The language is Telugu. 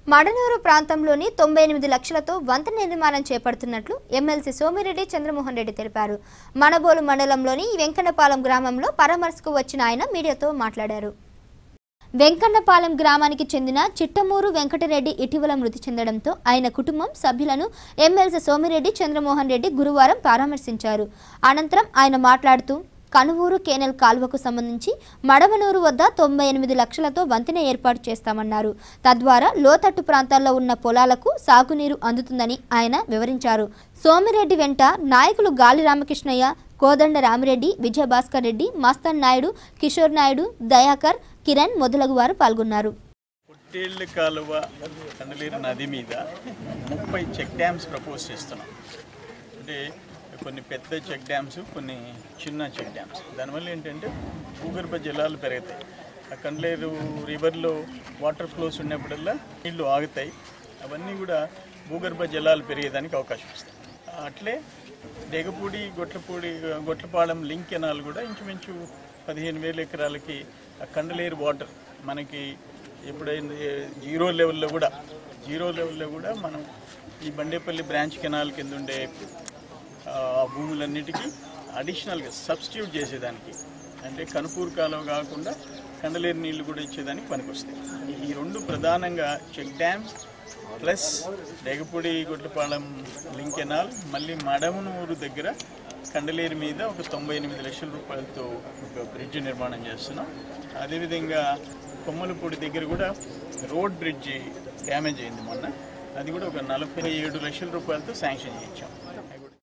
మడనూరు ప్రాంతంలోని తొంభై ఎనిమిది లక్షలతో వంతెన నిర్మాణం చేపడుతున్నట్లు ఎమ్మెల్సీ సోమిరెడ్డి చంద్రమోహన్ రెడ్డి తెలిపారు మనబోలు మండలంలోని వెంకన్నపాలెం గ్రామంలో పరామర్శకు వచ్చిన ఆయన మీడియాతో మాట్లాడారు వెంకన్నపాలెం గ్రామానికి చెందిన చిట్టమూరు వెంకటరెడ్డి ఇటీవల మృతి చెందడంతో ఆయన కుటుంబం సభ్యులను ఎమ్మెల్సీ సోమిరెడ్డి చంద్రమోహన్ రెడ్డి గురువారం పరామర్శించారు అనంతరం ఆయన మాట్లాడుతూ కనువూరు కేనల్ కాల్వకు సంబంధించి మడవనూరు వద్ద తొంభై ఎనిమిది లక్షలతో వంతెన ఏర్పాటు చేస్తామన్నారు తద్వారా లోతట్టు ప్రాంతాల్లో ఉన్న పొలాలకు సాగునీరు అందుతుందని ఆయన వివరించారు సోమిరెడ్డి వెంట నాయకులు గాలి రామకృష్ణయ్య కోదండ రామిరెడ్డి విజయభాస్కర్ రెడ్డి మస్తాన్ నాయుడు కిషోర్ నాయుడు దయాకర్ కిరణ్ మొదలగు వారు పాల్గొన్నారు పొట్టేళ్ళ కాలువ కండలేరు నది మీద ముప్పై చెక్ డ్యామ్స్ ప్రపోజ్ చేస్తున్నాం అంటే కొన్ని పెద్ద చెక్ డ్యామ్స్ కొన్ని చిన్న చెక్ డ్యామ్స్ దానివల్ల ఏంటంటే భూగర్భ జలాలు పెరుగుతాయి ఆ కండలేరు రివర్లో వాటర్ ఫ్లోస్ ఉన్నప్పుడల్లా నీళ్లు ఆగుతాయి అవన్నీ కూడా భూగర్భ జలాలు పెరిగేదానికి అవకాశం ఇస్తాయి అట్లే డెగపూడి గొట్లపూడి గొట్లపాలెం లింక్ కెనాల్ కూడా ఇంచుమించు పదిహేను వేల ఎకరాలకి ఆ కండలేరు వాటర్ మనకి ఎప్పుడైంది జీరో లెవెల్లో కూడా జీరో లెవెల్లో కూడా మనం ఈ బండేపల్లి బ్రాంచ్ కెనాల్ కింద ఉండే ఆ భూములన్నిటికీ అడిషనల్గా సబ్స్టిట్యూట్ చేసేదానికి అంటే కనుపూరు కాలువ కాకుండా కండలేరు నీళ్లు కూడా ఇచ్చేదానికి పనికొస్తాయి ఈ రెండు ప్రధానంగా check dam plus Degapudi Gutlapalem link canal మళ్ళీ మడమనూరు దగ్గర కండలేరు మీద ఒక తొంభై ఎనిమిది లక్షల రూపాయలతో ఒక బ్రిడ్జ్ నిర్మాణం చేస్తున్నాం అదేవిధంగా కొమ్మలపూడి దగ్గర కూడా రోడ్ బ్రిడ్జి డ్యామేజ్ అయింది మొన్న అది కూడా ఒక నలభై ఏడు లక్షల రూపాయలతో శాంక్షన్ చేయించాం